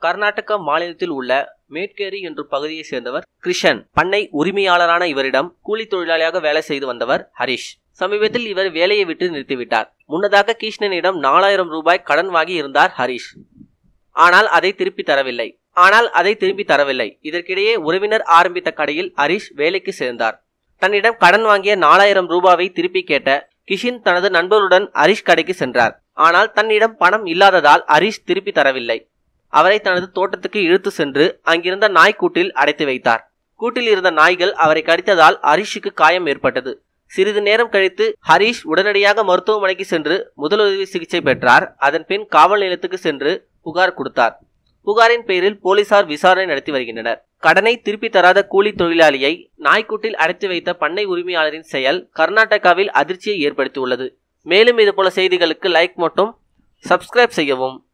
கர்நாடகா மாநிலத்தில் உள்ள மேட்கேரி என்ற பகுதியைச் சேர்ந்தவர் கிருஷன் பண்ணை உரிமையாளரான இவரிடம் கூலி தொழிலாளியாக வேலை செய்து வந்தவர் ஹரிஷ் சமீபத்தில் இவர் வேலையை விட்டு நிறுத்திவிட்டார் முன்னதாக கிருஷ்ணனிடம் நாலாயிரம் ரூபாய் கடன் வாங்கி இருந்தார் ஹரிஷ் ஆனால் அதை திருப்பி தரவில்லை ஆனால் அதை திருப்பி தரவில்லை இதற்கிடையே உறவினர் ஆரம்பித்த கடையில் ஹரிஷ் வேலைக்கு சேர்ந்தார் தன்னிடம் கடன் வாங்கிய நாலாயிரம் ரூபாவை திருப்பி கேட்ட கிஷின் தனது நண்பருடன் ஹரிஷ் கடைக்கு சென்றார் ஆனால் தன்னிடம் பணம் இல்லாததால் ஹரிஷ் திருப்பி தரவில்லை அவரை தனது தோட்டத்துக்கு இழுத்து சென்று அங்கிருந்த நாய்க்கூட்டில் அடைத்து வைத்தார் கூட்டில் இருந்த நாய்கள் அவரை கடித்ததால் ஹரிஷுக்கு காயம் ஏற்பட்டது சிறிது நேரம் கழித்து ஹரிஷ் உடனடியாக மருத்துவமனைக்கு சென்று முதலுதவி சிகிச்சை பெற்றார் அதன் பின் காவல் நிலையத்துக்கு சென்று புகார் கொடுத்தார் புகாரின் பேரில் போலீசார் விசாரணை நடத்தி வருகின்றனர் கடனை திருப்பி தராத கூலி தொழிலாளியை நாய்க்கூட்டில் அடைத்து வைத்த பண்ணை உரிமையாளரின் செயல் கர்நாடகாவில் அதிர்ச்சியை ஏற்படுத்தியுள்ளது மேலும் இதுபோல செய்திகளுக்கு லைக் மட்டும் சப்ஸ்கிரைப் செய்யவும்